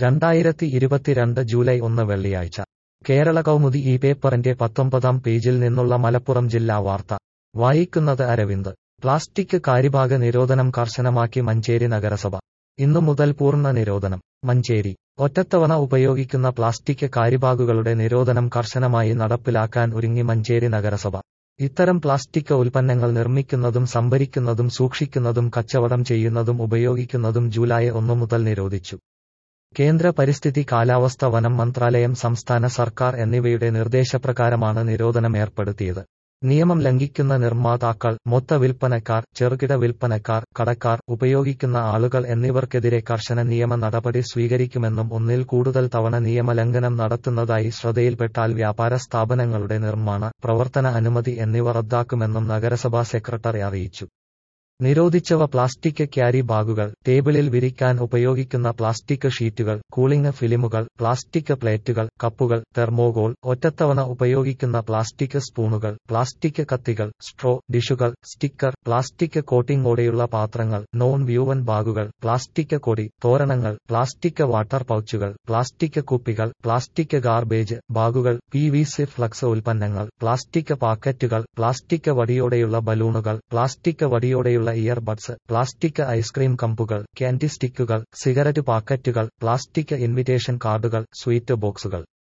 രണ്ടായിരത്തി ഇരുപത്തിരണ്ട് ജൂലൈ ഒന്ന് വെള്ളിയാഴ്ച കേരള കൗമുദി ഈ പേപ്പറിന്റെ പത്തൊമ്പതാം പേജിൽ നിന്നുള്ള മലപ്പുറം ജില്ലാ വാർത്ത വായിക്കുന്നത് അരവിന്ദ് പ്ലാസ്റ്റിക് കാരിഭാഗ നിരോധനം കർശനമാക്കി മഞ്ചേരി നഗരസഭ ഇന്നു മുതൽ പൂർണ്ണ നിരോധനം മഞ്ചേരി ഒറ്റത്തവണ ഉപയോഗിക്കുന്ന പ്ലാസ്റ്റിക് കാരിബാഗുകളുടെ നിരോധനം കർശനമായി നടപ്പിലാക്കാൻ ഒരുങ്ങി മഞ്ചേരി നഗരസഭ ഇത്തരം പ്ലാസ്റ്റിക് ഉൽപ്പന്നങ്ങൾ നിർമ്മിക്കുന്നതും സംഭരിക്കുന്നതും സൂക്ഷിക്കുന്നതും കച്ചവടം ചെയ്യുന്നതും ഉപയോഗിക്കുന്നതും ജൂലൈ ഒന്നു മുതൽ നിരോധിച്ചു കേന്ദ്ര പരിസ്ഥിതി കാലാവസ്ഥ വനം മന്ത്രാലയം സംസ്ഥാന സർക്കാർ എന്നിവയുടെ നിർദ്ദേശപ്രകാരമാണ് നിരോധനം ഏർപ്പെടുത്തിയത് നിയമം ലംഘിക്കുന്ന നിർമ്മാതാക്കൾ മൊത്ത വിൽപ്പനക്കാർ ചെറുകിട വിൽപ്പനക്കാർ കടക്കാർ ഉപയോഗിക്കുന്ന ആളുകൾ എന്നിവർക്കെതിരെ കർശന നിയമ നടപടി സ്വീകരിക്കുമെന്നും ഒന്നിൽ കൂടുതൽ തവണ നിയമലംഘനം നടത്തുന്നതായി ശ്രദ്ധയിൽപ്പെട്ടാൽ വ്യാപാര സ്ഥാപനങ്ങളുടെ നിർമ്മാണ പ്രവർത്തന അനുമതി എന്നിവ റദ്ദാക്കുമെന്നും നഗരസഭാ സെക്രട്ടറി അറിയിച്ചു നിരോധിച്ചവ പ്ലാസ്റ്റിക് ക്യാരി ബാഗുകൾ ടേബിളിൽ വിരിക്കാൻ ഉപയോഗിക്കുന്ന പ്ലാസ്റ്റിക് ഷീറ്റുകൾ കൂളിംഗ് ഫിലിമുകൾ പ്ലാസ്റ്റിക് പ്ലേറ്റുകൾ കപ്പുകൾ തെർമോകോൾ ഒറ്റത്തവണ ഉപയോഗിക്കുന്ന പ്ലാസ്റ്റിക് സ്പൂണുകൾ പ്ലാസ്റ്റിക് കത്തികൾ സ്ട്രോ ഡിഷുകൾ സ്റ്റിക്കർ പ്ലാസ്റ്റിക് കോട്ടിംഗോടെയുള്ള പാത്രങ്ങൾ നോൺ വ്യൂവൻ ബാഗുകൾ പ്ലാസ്റ്റിക് കൊടി തോരണങ്ങൾ പ്ലാസ്റ്റിക് വാട്ടർ പൗച്ചുകൾ പ്ലാസ്റ്റിക് കുപ്പികൾ പ്ലാസ്റ്റിക് ഗാർബേജ് ബാഗുകൾ പി വി സി ഫ്ലക്സ് ഉൽപ്പന്നങ്ങൾ പ്ലാസ്റ്റിക് പാക്കറ്റുകൾ പ്ലാസ്റ്റിക് വടിയോടെയുള്ള ബലൂണുകൾ പ്ലാസ്റ്റിക് വടിയോടെയുള്ള ഇയർബഡ്സ് പ്ലാസ്റ്റിക് ഐസ്ക്രീം കമ്പുകൾ ക്യാൻഡി സ്റ്റിക്കുകൾ സിഗരറ്റ് പാക്കറ്റുകൾ പ്ലാസ്റ്റിക് ഇൻവിറ്റേഷൻ കാർഡുകൾ സ്വീറ്റ് ബോക്സുകൾ